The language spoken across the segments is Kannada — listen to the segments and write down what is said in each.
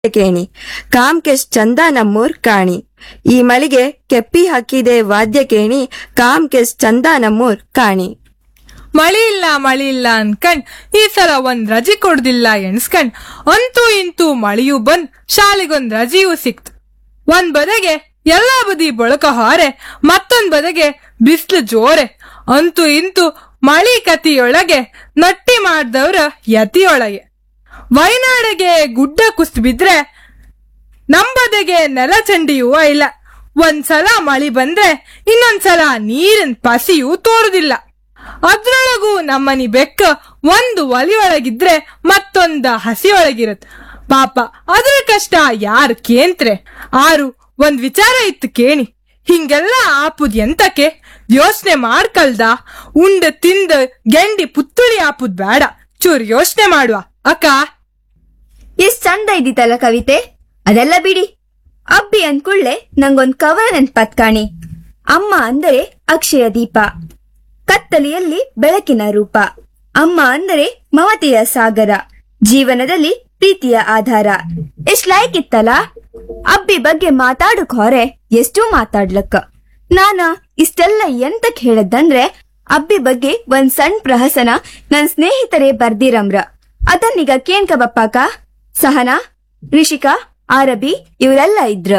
ಕೇಣಿ ಕಾಮ್ಕೆಶ್ ಚಂದ ನಮ್ಮೂರ್ ಕಾಣಿ ಈ ಮಳಿಗೆ ಕೆಪ್ಪಿ ಹಾಕಿದೆ ವಾದ್ಯ ಕೇಣಿ ಕಾಮ್ಕೆಶ್ ಚಂದ ನಮ್ಮೂರ್ ಕಾಣಿ ಮಳಿ ಇಲ್ಲ ಮಳಿ ಇಲ್ಲ ಅನ್ಕಂಡ್ ಈ ಸಲ ಒಂದ್ ರಜೆ ಕೊಡ್ದಿಲ್ಲ ಎಣ್ಸ್ಕಂಡ್ ಅಂತೂ ಇಂತೂ ಮಳಿಯೂ ಬಂದ್ ಶಾಲೆಗೊಂದ್ ರಜೆಯೂ ಸಿಕ್ತು ಒಂದ್ ಬದಗೆ ಎಲ್ಲಾ ಬದಿ ಬಳಕ ಹಾರೆ ಮತ್ತೊಂದ್ ಬದಗೆ ಬಿಸ್ಲು ಜೋರೆ ಅಂತೂ ಇಂತೂ ಮಳಿ ಕತಿಯೊಳಗೆ ನಟ್ಟಿ ಮಾಡ್ದವ್ರ ಯತಿಯೊಳಗೆ ವಯನಾಡಿಗೆ ಗುಡ್ಡ ಕುಸ್ತ್ ಬಿದ್ರೆ ನಂಬದೆಗೆ ನೆಲ ಚಂಡಿಯೂ ಇಲ್ಲ ಒಂದ್ಸಲ ಮಳಿ ಬಂದ್ರೆ ಇನ್ನೊಂದ್ಸಲ ನೀರಿನ ಪಸಿಯೂ ತೋರುದಿಲ್ಲ ಅದ್ರೊಳಗೂ ನಮ್ಮನಿ ಬೆಕ್ಕ ಒಂದು ಒಲಿಯೊಳಗಿದ್ರೆ ಮತ್ತೊಂದ ಹಸಿಯೊಳಗಿರತ್ ಪಾಪ ಅದ್ರ ಕಷ್ಟ ಯಾರ್ ಕೇಂತ್ರೆ ಆರು ಒಂದ್ ವಿಚಾರ ಇತ್ತು ಕೇಣಿ ಹಿಂಗೆಲ್ಲ ಆಪುದ್ ಎಂತಕ್ಕೆ ಯೋಚನೆ ಮಾಡ್ಕಲ್ದ ಉಂಡ ತಿಂದ ಗೆಂಡಿ ಪುತ್ತುಳಿ ಆಪುದ್ ಬೇಡ ಚೂರ್ ಯೋಚನೆ ಮಾಡುವ ಅಕ್ಕ ಎಷ್ಟ್ ಚಂದ ಇದ್ದಿತ್ತಲ್ಲ ಕವಿತೆ ಅದೆಲ್ಲ ಬಿಡಿ ಅಬ್ಬಿ ಅಂದ್ಕೂಡ್ಲೆ ನಂಗೊಂದ್ ಕವನ ನೆನ್ಪತ್ ಕಾಣಿ ಅಮ್ಮ ಅಂದರೆ ಅಕ್ಷಯ ದೀಪ ಕತ್ತಲೆಯಲ್ಲಿ ಬೆಳಕಿನ ರೂಪ ಅಮ್ಮ ಅಂದರೆ ಮಮತೆಯ ಸಾಗರ ಜೀವನದಲ್ಲಿ ಪ್ರೀತಿಯ ಆಧಾರ ಎಷ್ಟ್ ಲೈಕ್ ಇತ್ತಲ್ಲ ಅಬ್ಬಿ ಬಗ್ಗೆ ಮಾತಾಡಕ್ ಹೊರೆ ಎಷ್ಟೂ ಮಾತಾಡ್ಲಕ್ಕ ನಾನ ಇಷ್ಟೆಲ್ಲ ಎಂತಕ್ ಹೇಳದಂದ್ರೆ ಅಬ್ಬಿ ಬಗ್ಗೆ ಒಂದ್ ಸಣ್ಣ ಪ್ರಹಸನ ನನ್ ಸ್ನೇಹಿತರೇ ಬರ್ದಿರಮ್ರ ಅದನ್ನೀಗ ಕೇನ್ಕ ಬಪ್ಪಾಕ ಸಹನಾ ರಿಷಿಕಾ ಆರಬಿ ಇವರೆಲ್ಲ ಇದ್ರ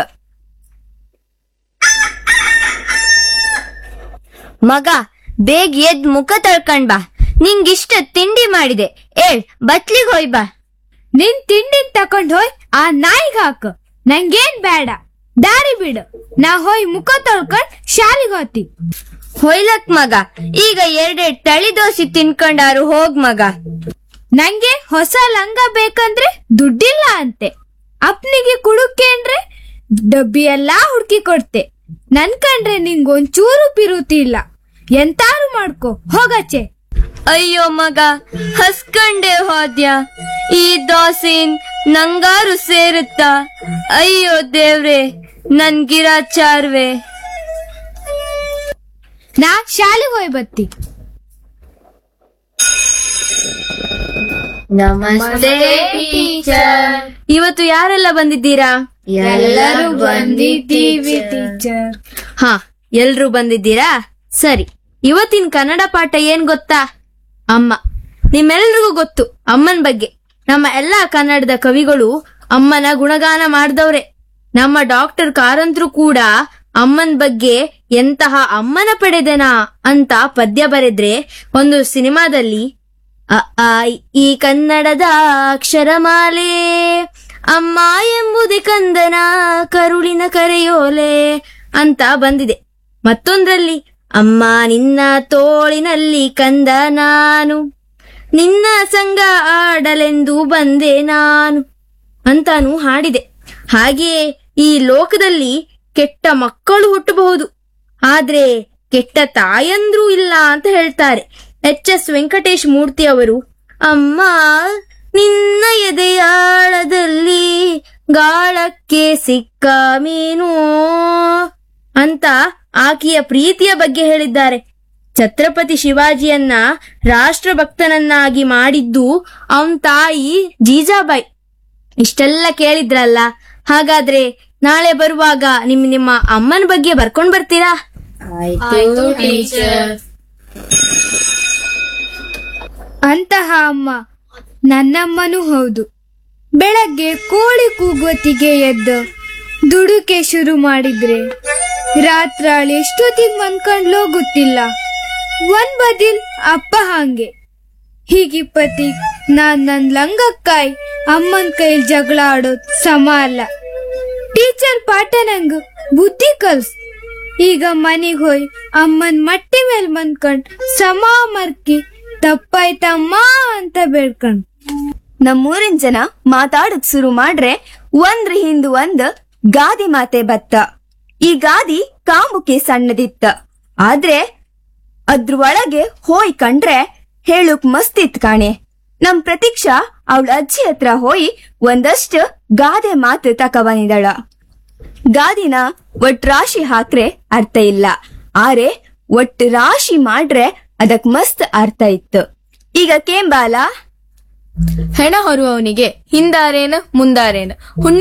ಮಗ ಬೇಗ ಎದ್ ಮುಖ ತೊಳ್ಕೊಂಡ್ ಬಾ ನಿಂಗಿಷ್ಟ ತಿಂಡಿ ಮಾಡಿದೆ ಏಳ್ ಬತ್ಲಿಗ್ ಹೋಯ್ ಬಾ ನಿನ್ ತಿಂಡಿನ್ ತಕೊಂಡ್ ಹೋಯ್ ಆ ನಾಯಿಗ್ ಹಾಕು ನಂಗೇನ್ ಬೇಡ ದಾರಿ ಬಿಡು ನಾ ಹೋಯ್ ಮುಖ ತೊಳ್ಕೊಂಡ್ ಶಾಲಿಗ್ ಹೋತಿ ಹೊಯ್ಲಕ್ ಮಗ ಈಗ ಎರಡೆರಡ್ ತಳಿ ದೋಸೆ ತಿನ್ಕೊಂಡಾರು ಹೋಗ್ ಮಗ ನಂಗೆ ಹೊಸ ಲಂಗ ಬೇಕಂದ್ರೆ ದುಡ್ಡಿಲ್ಲ ಅಂತೆ ಅಪ್ನಿಗೆ ಕುಡುಕೇಂದ್ರೆ ಡಬ್ಬಿ ಎಲ್ಲಾ ಹುಡ್ಕಿ ಕೊಡ್ತೆ ನನ್ ಕಂಡ್ರೆ ನಿಂಗೊಂಚೂರು ಪಿರುತಿ ಇಲ್ಲ ಎಂತಾರು ಮಾಡ್ಕೊ ಹೋಗಚ್ಚೆ ಅಯ್ಯೋ ಮಗ ಹಸ್ಕಂಡೆ ಹೋದ್ಯ ಈ ದೋಸೆನ್ ನಂಗಾರು ಸೇರುತ್ತ ಅಯ್ಯೋ ದೇವ್ರೆ ನನ್ ಗಿರಾಚಾರ್ವೆ ನಾ ಶಾಲೆಗೆ ಹೋಯ್ ಬತ್ತಿ ನಮಸ್ತೆ ಟೀಚರ್ ಇವತ್ತು ಯಾರೆಲ್ಲ ಬಂದಿದ್ದೀರಾ ಎಲ್ಲರೂ ಬಂದಿದ್ದೀವಿ ಟೀಚರ್ ಹಾ ಎಲ್ರೂ ಬಂದಿದ್ದೀರಾ ಸರಿ ಇವತ್ತಿನ ಕನ್ನಡ ಪಾಠ ಏನ್ ಗೊತ್ತಾ ಅಮ್ಮ ನಿಮ್ಮೆಲ್ರಿಗೂ ಗೊತ್ತು ಅಮ್ಮನ್ ಬಗ್ಗೆ ನಮ್ಮ ಎಲ್ಲಾ ಕನ್ನಡದ ಕವಿಗಳು ಅಮ್ಮನ ಗುಣಗಾನ ಮಾಡ್ದವ್ರೆ ನಮ್ಮ ಡಾಕ್ಟರ್ ಕಾರಂತ್ರು ಕೂಡ ಅಮ್ಮನ್ ಬಗ್ಗೆ ಎಂತಹ ಅಮ್ಮನ ಪಡೆದೆನಾ ಅಂತ ಪದ್ಯ ಬರೆದ್ರೆ ಒಂದು ಸಿನಿಮಾದಲ್ಲಿ ಅ ಆ ಇ ಈ ಕನ್ನಡದ ಅಕ್ಷರಮಾಲೆ ಅಮ್ಮ ಎಂಬುದೇ ಕಂದನ ಕರುಳಿನ ಕರೆಯೋಲೆ ಅಂತ ಬಂದಿದೆ ಮತ್ತೊಂದ್ರಲ್ಲಿ ಅಮ್ಮ ನಿನ್ನ ತೋಳಿನಲ್ಲಿ ಕಂದ ನಾನು ನಿನ್ನ ಸಂಗ ಆಡಲೆಂದು ಬಂದೆ ನಾನು ಅಂತಾನು ಹಾಡಿದೆ ಹಾಗೆಯೇ ಈ ಲೋಕದಲ್ಲಿ ಕೆಟ್ಟ ಮಕ್ಕಳು ಹುಟ್ಟಬಹುದು ಆದ್ರೆ ಕೆಟ್ಟ ತಾಯಂದ್ರೂ ಇಲ್ಲ ಅಂತ ಹೇಳ್ತಾರೆ ಎಚ್ ಎಸ್ ವೆಂಕಟೇಶ್ ಮೂರ್ತಿ ಅವರು ಅಮ್ಮ ನಿನ್ನ ಎದೆಯಾಳದಲ್ಲಿ ಗಾಳಕ್ಕೆ ಸಿಕ್ಕ ಮೀನು ಅಂತ ಆಕೆಯ ಪ್ರೀತಿಯ ಬಗ್ಗೆ ಹೇಳಿದ್ದಾರೆ ಛತ್ರಪತಿ ಶಿವಾಜಿಯನ್ನ ರಾಷ್ಟ್ರಭಕ್ತನನ್ನಾಗಿ ಮಾಡಿದ್ದು ಅವನ್ ತಾಯಿ ಜೀಜಾಬಾಯಿ ಇಷ್ಟೆಲ್ಲ ಕೇಳಿದ್ರಲ್ಲ ಹಾಗಾದ್ರೆ ನಾಳೆ ಬರುವಾಗ ನಿಮ್ ನಿಮ್ಮ ಅಮ್ಮನ ಬಗ್ಗೆ ಬರ್ಕೊಂಡ್ ಬರ್ತೀರಾ ಅಂತಹ ಅಮ್ಮ ನನ್ನಮ್ಮನೂ ಹೌದು ಬೆಳಗ್ಗೆ ಕೋಳಿ ಕೂಗುವತ್ತಿಗೆ ಎದ್ದು ದುಡುಕೆ ಶುರು ಮಾಡಿದ್ರೆ ರಾತ್ರಾಳಿ ಎಷ್ಟೊತ್ತಿಗೆ ಮನ್ಕೊಂಡ್ಲೋ ಗೊತ್ತಿಲ್ಲ ಒಂದ್ ಬದಿಲ್ ಅಪ್ಪ ಹಾಂಗೆ ಹೀಗಿಪ್ಪತ್ತಿ ನಾನ್ ನನ್ ಲಂಗಕ್ಕಾಯ್ ಅಮ್ಮನ್ ಕೈಲ್ ಜಗಳ ಆಡೋದ್ ಸಮ ಅಲ್ಲ ಟೀಚರ್ ಪಾಠ ನಂಗ್ ಬುದ್ಧಿ ಕಲ್ಸ್ ಈಗ ಮನಿಗ್ ಹೋಯ್ ಅಮ್ಮನ್ ಮಟ್ಟಿ ಮೇಲ್ ಮನ್ಕೊಂಡ್ ಸಮ ಮರ್ಕಿ ತಪ್ಪಾಯ್ತಮ್ಮ ಅಂತ ಬೇಡ್ಕೊಂಡ್ ನಮ್ಮೂರಿನ ಜನ ಮಾತಾಡಕ್ ಶುರು ಮಾಡ್ರೆ ಒಂದ್ರ ಹಿಂದ್ ಒಂದ್ ಗಾದಿ ಮಾತೆ ಬತ್ತ ಈ ಗಾದಿ ಕಾಮುಕೆ ಸಣ್ಣದಿತ್ತ ಆದ್ರೆ ಅದ್ರ ಒಳಗೆ ಹೋಯ್ ಕಂಡ್ರೆ ಹೇಳುಕ್ ಮಸ್ತಿತ್ ಕಾಣೆ ನಮ್ ಪ್ರತೀಕ್ಷಾ ಅವಳ ಅಜ್ಜಿ ಹತ್ರ ಹೋಯಿ ಒಂದಷ್ಟು ಗಾದೆ ಮಾತು ತಕ ಬಂದಿದಳ ಗಾದಿನ ಒಟ್ ರಾಶಿ ಹಾಕ್ರೆ ಅರ್ಥ ಇಲ್ಲ ಆರೆ ಒಟ್ಟು ರಾಶಿ ಮಾಡ್ರೆ ಅದಕ್ ಮಸ್ತ್ ಅರ್ಥ ಇತ್ತು ಈಗ ಕೇಂಬಾಲ ಹೆಣ ಹೊರುವವನಿಗೆ ಹಿಂದಾರೇನು ಮುಂದಾರೇನು ಹುಣ್ಣು